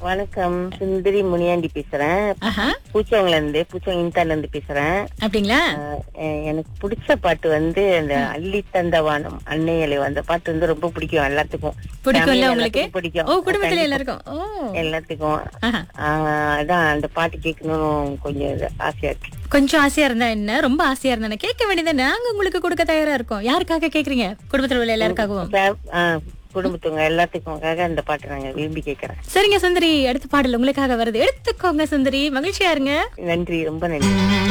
வணக்கம் சுந்தரி முனியாண்டி பேசுறேன் ஆஹா பூச்சவங்கல இருந்து பூச்சவங்க இன்தான்ல இருந்து பேசுறேன் அப்படிங்களா அஹ், எ- எனக்கு பிடிச்ச பாட்டு வந்து அந்த அள்ளி தந்த வானம் அன்னையலை அந்த பாட்டு வந்து ரொம்ப பிடிக்கும் எல்லாத்துக்கும் பிடிக்கும்ல Family உங்களுக்கு எல்லாத்துக்கும் பிடிக்கும் ஓ குடும்பத்துல கண்டிப்பா. எல்லாருக்கும் ஓ எல்லாத்துக்கும் ஆஹா. ஆஹ், அதான் அந்த பாட்டு கேட்கணும் கொஞ்சம் இது ஆசையா இருக்கு கொஞ்சம் ஆசையா இருந்தா என்ன ரொம்ப ஆசையா இருந்தா கேட்க வேண்டியது நாங்க உங்களுக்கு கொடுக்க தயாரா இருக்கோம் யாருக்காக கேக்குறீங்க குடும்பத்துல உள்ள எல்லாருக்காகவும் Fam- ஆஹ், குடும்பத்துவங்க எல்லாத்துக்கும் அந்த பாட்டு நாங்க விரும்பி கேட்கறேன் சரிங்க சுந்தரி அடுத்த பாடல் உங்களுக்காக வருது எடுத்துக்கோங்க சுந்தரி மகிழ்ச்சியா இருங்க நன்றி ரொம்ப நன்றி